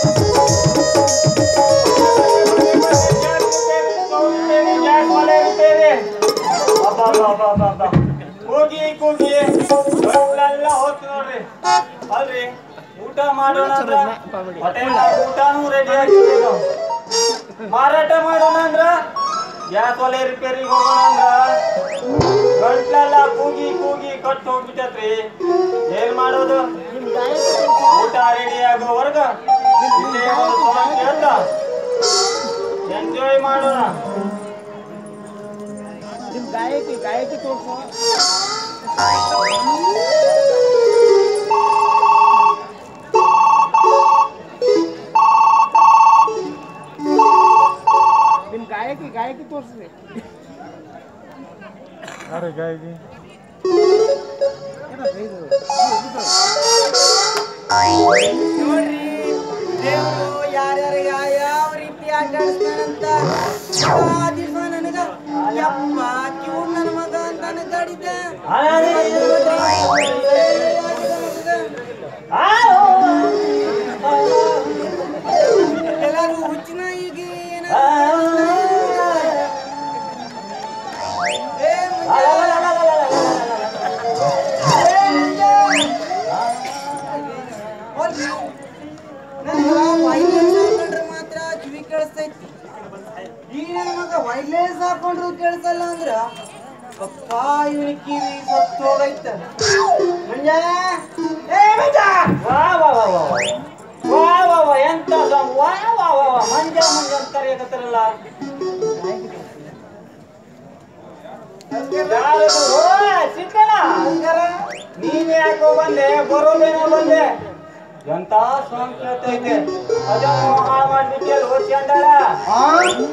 ಕೂಗಿ ಕೂಗಿ ಗಂಟ್ಲೆಲ್ಲ ಹೋತ್ ನೋಡ್ರಿ ಅಲ್ರಿ ಊಟ ಮಾಡೋಣ ಅಂದ್ರ ಹೋಟೆಲ್ ಊಟನೂ ರೆಡಿ ಆಗಿಲ್ಲ ಮಾರಾಟ ಮಾಡೋಣ ಅಂದ್ರ ಗ್ಯಾಸ್ ಒಲೆ ರಿಪೇರಿಗೆ ಹೋಗೋಣ ಅಂದ್ರ ಗಂಟ್ಲೆಲ್ಲ ಕೂಗಿ ಕೂಗಿ ಕಟ್ ಹೋಗ್ಬಿಟ್ಟತ್ರಿ ಏನ್ ಮಾಡೋದು ಊಟ ರೆಡಿ ಆಗೋವರ್ಗ ಇಲ್ಲೇ ಒಂದು ಸಾಂಗ್ ಕೇಳ್ತಾ ಎಂಜಾಯ್ ಮಾಡೋಣ ನಿಮ್ ಗಾಯಕಿ ಗಾಯಕಿ ತೋರ್ಸು ನಿಮ್ ಗಾಯಕಿ ಗಾಯಕಿ ತೋರ್ಸ್ರಿ ಯಾರು ಗಾಯಕಿ ಏನದು ಇದು? ನೋಡ್ರಿ ದೇವರು ಯಾರ್ಯಾರ ಯಾವ ರೀತಿ ಆಟ ಆಡಿಸ್ತಾನಂತ ಆ ದಿವ್ಸ ನನಗ ಯಪ್ಪ ಕಿವು ನನ್ನ ಮಗ ಅಂತ ಅನ್ಕೊಂಡಿದ್ದೆ ಎಲ್ಲಾರು ಹುಚ್ಚಿನ ಈಗ ಮಾತ್ರ ಕಿವಿ ಕೇಳಿಸ್ತೈತಿ ಈ ನನ್ನ ಮಗ ವೈರ್ಲೆಸ್ ಹಾಕೊಂಡ್ರು ಕೇಳಿಸಲ್ಲ ಅಂದ್ರ ಅಪ್ಪ ಇವನ ಕಿವಿ ಸತ್ತು ಹೋಗೈತ ಮಂಜ ಏ ಮಂಜ ವಾ ವಾ ವಾ ವಾ ವಾ. ವಾ ವಾ ವಾ ಎಂತ ಸಾಂಗ್ ವಾ ವಾ ವಾ ವಾ ಮಂಜ ಮಂಜ ಅಂತ ಕರೆಯಕತ್ತಾರಲ್ಲ ಯಾರದು? ಓ, ಸಿಕ್ಕಣ್ಣ. ನೀನ್ ಯಾಕೋ ಬಂದೆ ಬರೋದೇನೋ ಬಂದೆ ಎಂತ ಸಾಂಗ್ ಕೇಳ್ತೈತೆ ಅದನ್ನು ಹಾಳು ಮಾಡ್ಬಿಟ್ಟಿಯಲ್ಲ ಓ ಚಂಡಾಳ ಆ?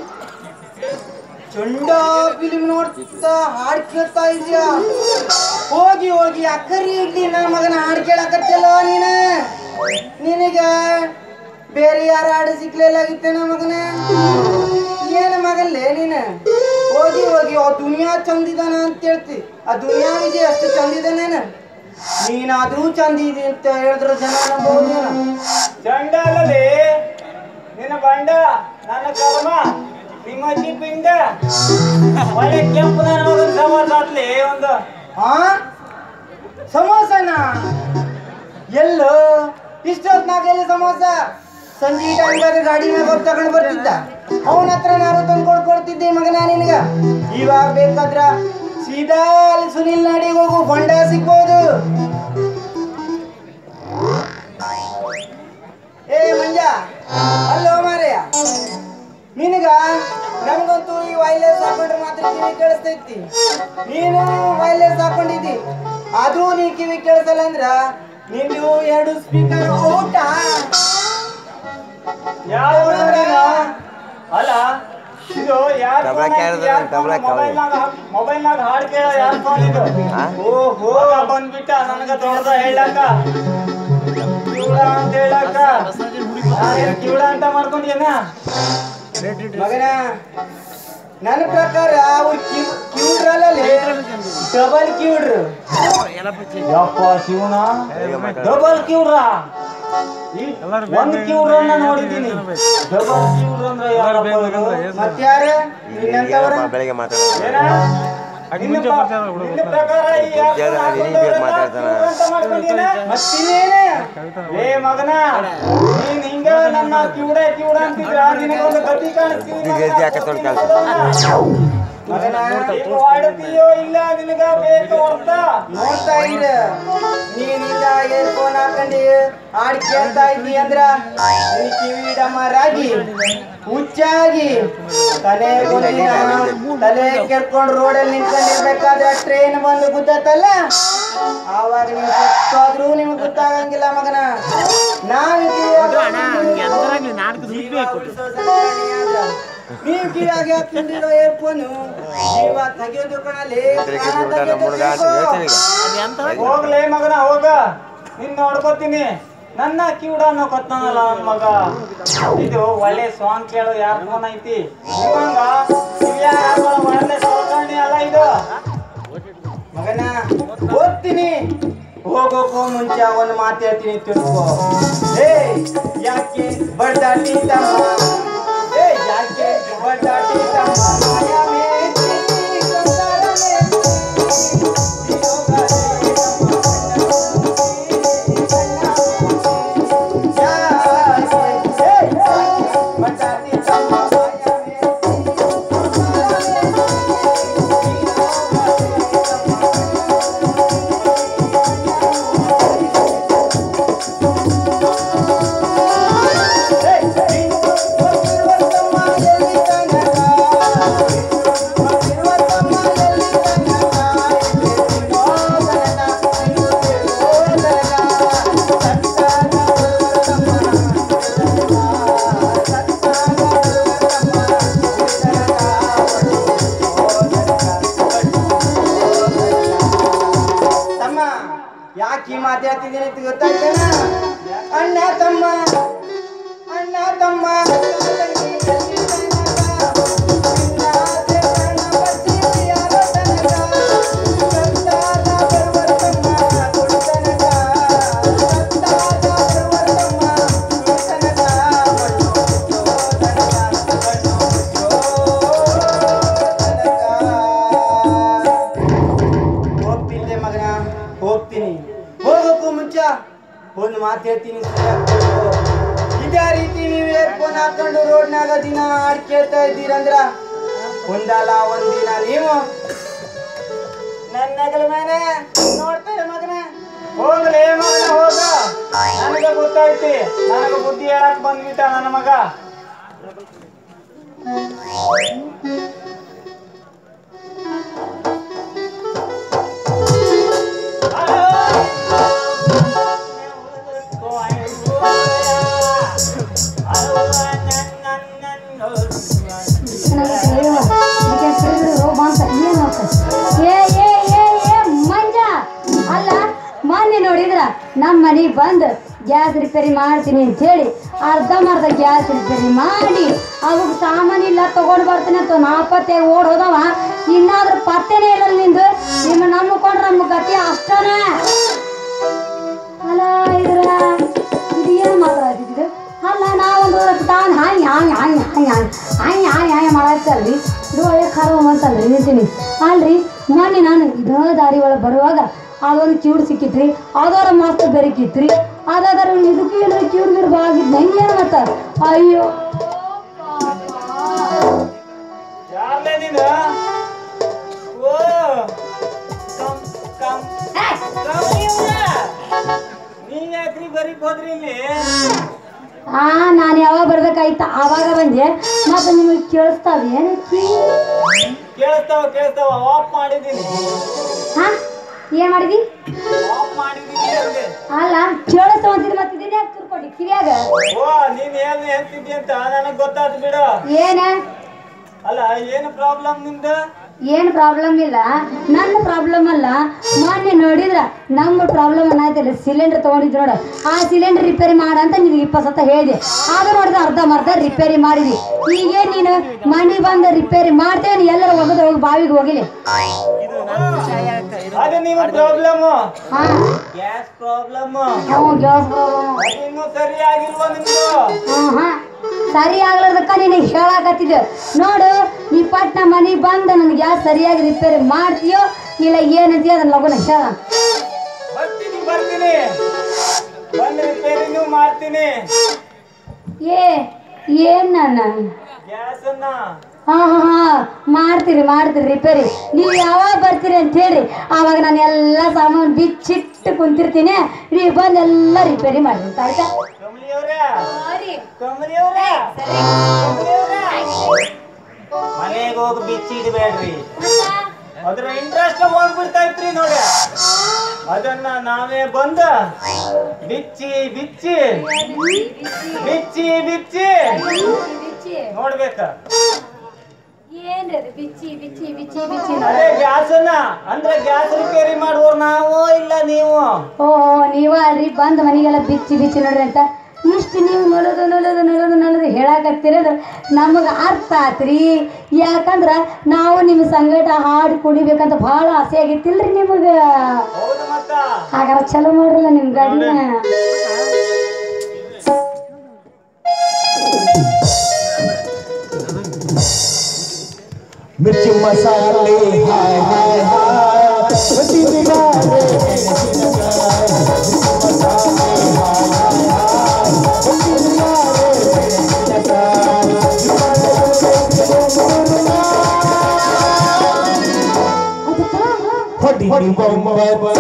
ಚಂಡ ಫಿಲಿಂ ನೋಡ್ತಾ ಹಾಡ್ ಕೇಳ್ತಾ ಇದ್ಯಾ ಹೋಗಿ ಹೋಗಿ ಅಕ್ಕರಿ ಇಡ್ಲಿ ನನ್ನ ಮಗನ ಹಾಡ್ ಕೇಳಕತ್ತಿಲ್ಲ ನೀನ ನಿನಗ ಬೇರೆ ಯಾರ ಹಾಡು ಸಿಕ್ಲಿಲ್ಲಾಗಿತ್ತೆ ನನ್ನ ಮಗನ ಏನ ಮಗಲ್ಲೇ ನೀನ ಹೋಗಿ ಹೋಗಿ ಆ ದುನಿಯಾ ಚಂದಿದಾನ ಅಂತ ಹೇಳ್ತಿ ಆ ದುನಿಯಾ ವಿಜಯ್ ಅಷ್ಟು ಚಂದಿದಾನೇನ ನೀನಾದ್ರೂ ಚಂದಿದಿ ಅಂತ ಹೇಳಿದ್ರ ಜನ ನಂಬೋದೇನ ಚಂಡಾಲಲ್ಲಿ ನಿನ್ನ ಬಂಡ ನನ್ನ ಕರ್ಮ ನಿಮ್ಮಜ್ಜಿ ಪಿಂಡ ಒಳ್ಳೆ ಕೆಂಪು ನನ್ನ ಮಗನ ಸಮಾಜಾತ್ಲಿ ಒಂದು ಆ ಸಮೋಸನ ಎಲ್ಲೋ ಇಷ್ಟೊತ್ನಾಗ ಎಲ್ಲಿ ಸಮೋಸ ಸಂಜೆ ಟೈಮ್ಗಾದ್ರೆ ಗಾಡಿ ಮೇಲೆ ಹೋಗಿ ತಗೊಂಡು ಬರ್ತಿದ್ದ ಅವನ ಹತ್ರ ನಾನು ತಂದು ಕೊಡ್ಕೊಡ್ತಿದ್ದೆ ಮಗನ ನಿನಗ ಇವಾಗ ಬೇಕಾದ್ರ ಸೀದಾ ಅಲ್ಲಿ ಸುನಿಲ್ ನಾಡಿಗೆ ಹೋಗು ಬಂಡ ಸಿಗ್ಬೋದು ಏ ಮಂಜ ಅಲ್ಲೋ ಮಾರಯ್ಯ ನಿನಗ ನಮ್ಗಂತೂ ಈ ವೈರ್ಲೆಸ್ ಹಾಕೊಂಡ್ರೆ ಮಾತ್ರ ಕಿವಿ ಕೇಳಿಸ್ತೈತಿ ನೀನು ವೈರ್ಲೆಸ್ ಹಾಕೊಂಡಿದ್ದಿ ಆದ್ರೂ ನೀ ಕಿವಿ ಕೇಳಿಸಲ್ಲ ಅಂದ್ರ ನಿಂದು ಎರಡು ಸ್ಪೀಕರ್ ಔಟ ಯಾವ ಊರಿನ? ಅಲ್ಲ ಇದು ಯಾರ್ ತಬಲ phone ಐತಿ? ಕೇಳಿದ್ರೆ ಯಾರ್ ತಬಲ phone? ಮೊಬೈಲ್ನಾಗ ಹಾಕ್- ಮೊಬೈಲ್ನಾಗ ಹಾಡ್ ಕೇಳ ಯಾರ ಫೋನ್ ಇದು ಆ? ಓಹೋ ಬಂದ್ಬಿಟ್ಟ ನನಗ ದೊಡ್ಡದ ಹೇಳಕ್ಕ ಕಿವುಡ ಅಂತ ಹೇಳಕ್ಕ ನಾನೇನ್ ಕಿವುಡ ಅಂತ ಮಾಡ್ಕೊಂಡ್ಯನ ಮಗನ ನನ್ನ ಪ್ರಕಾರ ಅವ್ರು ಕಿವ್ ಕಿವ್ಡ್ರಲ್ಲೇ ಡಬಲ್ ಕಿವ್ಡ್ರು ಯಪ್ಪ ಶಿವನ ಹೇಗೆ ಮಾತಾಡೋದು? ಡಬಲ್ ಕಿವ್ರ ಈ ಎಲ್ಲರೂ ಒಂದ್ ಬೇಗ ಕಿವ್ರನ್ನ ಬೇಗ ನೋಡಿದ್ದೀನಿ ಬೇಗ ಬೇಗ. ಡಬಲ್ ಕಿವ್ರ ಅಂದ್ರೆ ಎಲ್ಲರೂ ಬೇಗ ಯಾರಪ್ಪ ಬೇಗ ಇದು? ಏನ್ ಮತ್ಯಾರ ನಿನ್ನಂತವರ ಏನಪ್ಪ ಬೆಳಿಗ್ಗೆ ಮಾತಾಡೋದು ಏನ? ಆಕೆ ನಿನ್ನ ಮುಂಚೆ ಪ್ರ- ಪರಿಚಯ ಆದ ಹುಡುಗ ನಿನ್ನ ಗೊತ್ತಾ? ಪ್ರಕಾರ ಈ ಯಾಪ್ ಮುಂಚೆ ಆದ ಹಾಕೊಂಡವ್ರೆಲ್ಲ ನೀನ್ ಬೇಗ ಮಾತಾಡ್ತಾನ. ಕಿವ್ರ ಅಂತ ಮಾಡ್ಕೊಂಡಿಯೇನ? ಮತ್ತಿನ್ನೇನು ಏ ಮಗನ ನೀನ್ ಹಿಂಗ ನನ್ನ ಕಿವುಡ ಕಿವುಡ ಅಂತಿದ್ರ ನಿನಗೊಂದು ಗತಿ ಕಾಣಿಸ್ತೀನಿ ಇದು ಗತಿ ಹಾಕತ್ತೋಳ್ ಕೆಲ್ಸ. ಮಗನ ನೀನು ಆಡುತ್ತೀಯೋ ಇಲ್ಲ ನಿನಗ ಬೇಕು ಅರ್ಥ ನೋಡ್ತಾ ಇರ ನೀನ್ ಈಗ ಏರ್ಫೋನ್ ಹಾಕೊಂಡಿ ಹಾಡ್ ಕೇಳ್ತಾ ಇದ್ದಿ ಅಂದ್ರ ನಿನ್ ಕಿವಿ ಡಮರಾಗಿ ಹುಚ್ಚಾಗಿ ತಲೆ ಗೊಂದಿನ ತಲೆ ಕೆರ್ಕೊಂಡು ರೋಡಲ್ಲಿ ನಿಂತ್ಕೊಂಡಿರ್ಬೇಕಾದ್ರೆ ಟ್ರೈನ್ ಬಂದು ಗುದ್ದತ್ತಲ್ಲ ಆವಾಗ ನೀವು ಸುತ್ತಾದ್ರೂ ನಿಮ್ಗೆ ಗೊತ್ತಾಗಂಗಿಲ್ಲ ಮಗನ ನೀವು ಕಿವಿಯಾಗಿ ಹಾಕೊಂಡಿರೋ ಏರ್ಫೋನು ಜೀವ ತೆಗೆಯೋದು ಕಣಲ್ಲಿ ಹೆದ್ರಿಕೆ ಬಿಡ್ತಾನ ನಮ್ಮ ಹುಡುಗ ಅಂತ ಹೇಳ್ತೀನಿ ಈಗ. ಹೋಗ್ಲೇ ಮಗನ ಹೋಗ ನಿನ್ ನೋಡ್ಕೋತೀನಿ ನನ್ನ ಕಿವುಡ ಅನ್ನೋ ಕೊತ್ತಾನಲ್ಲ ನನ್ ಮಗ ಇದು ಒಳ್ಳೆ ಸಾಂಗ್ ಕೇಳೋ ಯಾರ ಫೋನ್ ಐತಿ ಇವಂಗ ಕಿವಿಯಾಗ್ ಹಾಕೊಳ್ಳೋ ಒಳ್ಳೆ ಸಲಕರಣೆ ಅಲ್ಲ ಇದು ಮಗನ ಓದ್ತೀನಿ ಹೋಗೋಕ್ಕೂ ಮುಂಚೆ ಒಂದು ಮಾತು ಹೇಳ್ತೀನಿ ತಿಳ್ಕೊ ಏ ಯಾಕೆ ಬಡ್ದಾಟಿ ತಮ್ಮ ಏ ಯಾಕೆ ಬಡ್ದಾಟಿ ತಮ್ಮ ಮಾಯಾ ಮೇಟಿ ಸಂಸಾರನೇ ವಿಯೋಗನೇ ನಮ್ಮ ಯಾಕೆ ಏ ಯಾಕೆ ಬಡ್ದಾಟಿ ತಮ್ಮ ಮಾಯಾ ಮೇಟಿ ತಮ್ಮ ಯಾಕೆ ಈ ಮಾತಾಡ್ತಿದ್ದೀನಿ ಅಂತ ಗೊತ್ತಾಯ್ತೇನ ಅಣ್ಣ ತಮ್ಮ ಅಣ್ಣ ತಮ್ಮ ಹೋಗ್ತಿಲ್ಲೆ ಮಗನ ಹೋಗ್ತೀನಿ ಹೋಗೋಕ್ಕೂ ಮುಂಚೆ ಒಂದು ಮಾತು ಹೇಳ್ತೀನಿ ಸರಿಯಾಗಿ ಕೇಳ್ಕೊ. ಇದೇ ರೀತಿ ನೀವು ಏರ್ಫೋನ್ ಹಾಕೊಂಡು ರೋಡ್ನಾಗ ದಿನ ಹಾಡ್ ಕೇಳ್ತಾ ಇದ್ದೀರಂದ್ರ ಒಂದಲ್ಲ ಒಂದಿನ ನೀವು ನನ್ನ ನಗಲ ಮೇಲೆ ನೋಡ್ತಾರೆ ಮಗನ ಹೋಗ್ಲೇ ಮಗನ ಹೋಗ ನನಗೆ ಗೊತ್ತೈತಿ ನನಗೆ ಬುದ್ಧಿ ಹೇಳಕ್ ಬಂದ್ಬಿಟ್ಟ ನನ್ನ ಮಗ ಏ ಏ ಏ ಏ ಮಂಜ ಅಲ್ಲ ಮೊನ್ನೆ ನೋಡಿದ್ರ ನಮ್ಮ ಮನೆಗೆ ಬಂದು ಗ್ಯಾಸ್ ರಿಪೇರಿ ಮಾಡ್ತೀನಿ ಅಂತ ಹೇಳಿ ಅರ್ಧಂಬರ್ಧ ಗ್ಯಾಸ್ ರಿಪೇರಿ ಮಾಡಿ ಅವಾಗ ಸಾಮಾನಿಲ್ಲ ತಗೊಂಡು ಬರ್ತೀನಿ ಅಂತ ನಾಪತ್ತೆ ಓಡ್ ಹೋದವ ಇನ್ನಾದ್ರೂ ಪತ್ತೆನೇ ಇಲ್ಲ ನಿಂದು ನಿಮ್ಮ ನಂಬಿಕೊಂಡ್ರೆ ನಮ್ಮ ಗತಿ ಅಷ್ಟನೇ ಅಲ್ಲ ಇದ್ರ ಇದು ಏನು ಮಾತಾಡ್ತಿದ್ದು ಅಲ್ಲ ನಾವೊಂದು ತಾನು ಹಾಯ್ ಹಾಯ್ ಹಾಯ್ ಹಾಯ್ ಹಾಯ್ ಹಾಯ್ ಹಾಯ್ ಹಾಯ್ ಮಾಡತ್ತಲ್ರಿ ಇದು ಒಳ್ಳೆ ಖಾರ ಅಂತಲ್ರಿ ನಿಂತೀನಿ ಅಲ್ರಿ ಮೊನ್ನೆ ನಾನು ಇದೇ ದಾರಿ ಒಳಗೆ ಬರುವಾಗ ಅದೊಂದು ಕಿವುಡು ಸಿಕ್ಕಿತ್ರಿ ಅದರ ಮಸ್ತ್ ಬೆರಕಿತ್ರಿ ಅದಾದ್ರ ಇದಕ್ಕೂ ಏನಾರ ಕಿವುಡು ಗಿಡ ಬಾಗಿದ್ ನಂಗೆ ಏನು ಮತ್ತ ಅಯ್ಯೋ ಯಾರ್ಲೇ ನೀನು ಓ ಕಮ್ ಕಮ್ ಕಮ್ ಇವ್ನ. ನೀನ್ ಯಾಕ್ರಿ ಬರೀಕ್ ಹೋದ್ರಿ ಇಲ್ಲಿ ಆ ನಾನು ಯಾವಾಗ ಬರ್ಬೇಕಾಯ್ತ ಆವಾಗ ಬಂದೆ ಮತ್ತೆ ನಿಮಗೆ ಕೇಳಿಸ್ತಾವ ಏನು ಕೇಳಿಸ್ತಾವ ಕೇಳಿಸ್ತಾವ ಆಫ್ ಮಾಡಿದೀನಿ ಹಾ ಏನು ಮಾಡಿದಿ ಆಫ್ ಮಾಡಿದೀನಿ ಅಂದೆ ಅಲ್ಲ ಕೇಳಿಸ್ತಾವ ಅಂತಿದ್ದು ಮತ್ತೆ ಇದನ್ನ ಯಾಕೆ ತಿರ್ಕೊಟ್ಟಿ ಕಿವಿಯಾಗ ಓ ನೀನ್ ಏನ್ ಹೇಳ್ತಿದ್ದಿ ಅಂತ ನನಗ್ ಗೊತ್ತಾದ್ ಬಿಡು ಏನ ಅಲ್ಲ ಏನು ಪ್ರಾಬ್ಲಮ್ ನಿಮ್ದು ಏನು ಪ್ರಾಬ್ಲಮ್ ಇಲ್ಲ ನನ್ನ ಪ್ರಾಬ್ಲಮ್ ಅಲ್ಲ ಮೊನ್ನೆ ನೋಡಿದ್ರ ನಮ್ಮ ಪ್ರಾಬ್ಲಮ್ ಏನಾಯ್ತಲ್ಲ ಸಿಲಿಂಡರ್ ತೊಗೊಂಡಿದ್ದು ನೋಡು ಆ ಸಿಲಿಂಡರ್ ರಿಪೇರಿ ಮಾಡಂತ ನಿನಗೆ ಇಪ್ಪತ್ತು ಸತ ಹೇಳಿದೆ ಅದು ನೋಡಿದ್ರೆ ಅರ್ಧ ಮರ್ಧ ರಿಪೇರಿ ಮಾಡಿದಿ ಈಗ ನೀನು ಮನೆ ಬಂದು ರಿಪೇರಿ ಮಾಡ್ತೇವೆ ಎಲ್ಲರೂ ಒಗದು ಹೋಗಿ ಬಾವಿಗೆ ಹೋಗಿಲಿ ಅದು ನಿಮ್ಮ ಪ್ರಾಬ್ಲಮ್ ಹಾ ಗ್ಯಾಸ್ ಪ್ರಾಬ್ಲಮ್ ಹ್ಞೂ ಗ್ಯಾಸ್ ಪ್ರಾಬ್ಲಮ್ ಅದು ಇನ್ನೂ ಸರಿಯಾಗಿಲ್ವಾ ನಿಮ್ದು ಹ್ಮ್ ಹಾ ಸರಿ ಆಗ್ಲಾರ್ದಕ್ಕ ನಿನಗೆ ಹೇಳಾಕತ್ತಿದ್ದೆ ನೋಡು ನೀ ಪಟ್ನ ಮನೆಗೆ ಬಂದು ನನಗೆ ಗ್ಯಾಸ್ ಸರಿಯಾಗಿ ರಿಪೇರಿ ಮಾಡ್ತೀಯೋ ಇಲ್ಲ ಏನಂತೀಯ ಅದನ್ನ ಲಗುನ ಹೇಳ ಬರ್ತೀನಿ ಬರ್ತೀನಿ ಬಂದ್ ರಿಪೇರಿನೂ ಮಾಡ್ತೀನಿ ಏ ಏನ್ ನಾನು ಗ್ಯಾಸ್ ಅನ್ನ ಹಾ ಹಾ ಹಾ ಮಾಡ್ತೀರಿ ಮಾಡ್ತೀರಿ ರಿಪೇರಿ ನೀವು ಯಾವಾಗ ಬರ್ತೀರಿ ಅಂತ ಹೇಳಿ ಆವಾಗ ನಾನು ಎಲ್ಲ ಸಾಮಾನು ಬಿಚ್ಚಿಟ್ಟು ಕುಂತಿರ್ತೀನಿ ನೀವು ಬಂದು ಎಲ್ಲ ರಿಪೇರಿ ಮಾಡ್ತೀನಿ ಆಯ್ತಾ ಕಮಲಿಯವ್ರೆ ಕಮಲಿಯವ್ರೆ ಕಮಲಿಯವ್ರೆ ಮನೆಗೆ ಹೋಗಿ ಬಿಚ್ಚಿ ಇಡಬೇಡ್ರಿ ಅದ್ರ ಇಂಟ್ರೆಸ್ಟ್ ಹೋಗ್ಬಿಡ್ತಾ ಇತ್ರಿ ನೋಡಿ ಅದನ್ನ ನಾವೇ ಬಂದ ಬಿಚ್ಚಿ ಬಿಚ್ಚಿ ಬಿಚ್ಚಿ ಬಿಚ್ಚಿ ನೋಡ್ಬೇಕ ಏನ್ರಿ ಅದು ಬಿಚ್ಚಿ ಬಿಚ್ಚಿ ಬಿಚ್ಚಿ ಬಿಚ್ಚಿ ಅದೇ ಗ್ಯಾಸ್ ಅನ್ನ ಅಂದ್ರೆ ಗ್ಯಾಸ್ ರಿಪೇರಿ ಮಾಡುವವ್ರು ನಾವು ಇಲ್ಲ ನೀವು ಓ ನೀವ ಅಲ್ರಿ ಬಂದ್ ಮನೆಗೆಲ್ಲ ಬಿಚ್ಚಿ ಬಿಚ್ಚಿ ನೋಡ್ರಿ ಅಂತ ಇಷ್ಟು ನೀವು ನೊಳದು ನೊಳದು ನೊಳದು ನೊಳದು ಹೇಳಾಕತ್ತೀರದ್ರ ನಮಗೆ ಅರ್ಥ ಆತ್ರಿ ಯಾಕಂದ್ರ ನಾವು ನಿಮ್ಮ ಸಂಗಟ ಹಾಡು ಕುಡಿಬೇಕಂತ ಭಾಳ ಆಸೆ ಆಗಿತ್ತಿಲ್ರಿ ನಿಮಗೆ ಹೌದು ಮತ್ತ ಮತ್ತ ಹಾಗಾರ ಚಲೋ ಮಾಡ್ರಲ್ಲ ನಿಮ್ ಗಾಡಿನ मिर्ची मसाले हाय हाय हाय बची निगारे ಮೆಣಸಿನಕಾಯಿ. ಮಿರ್ಚಿ ಮಸಾಲೆ ಹಾಯ್ ಹಾಯ್ ಹಾಯ್ ಬची ನಿಗಾರೆ ಮೆಣಸಿನಕಾಯಿ. ಹೊಡಿ ಬೊಂಬತ್ತ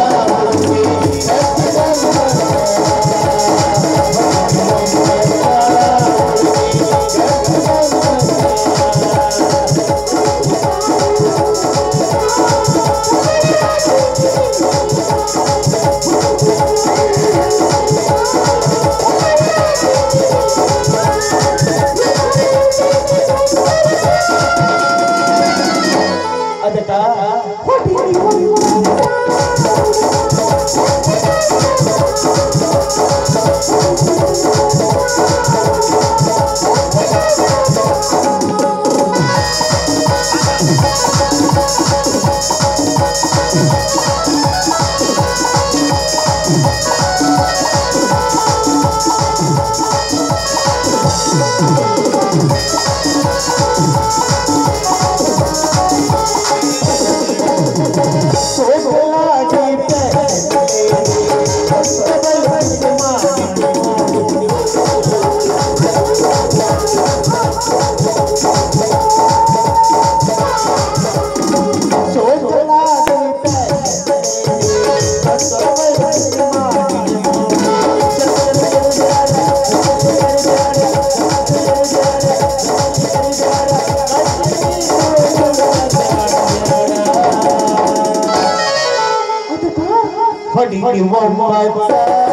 ಅದಕ್ಕ ಹೊಡಿ ಹೊಡಿ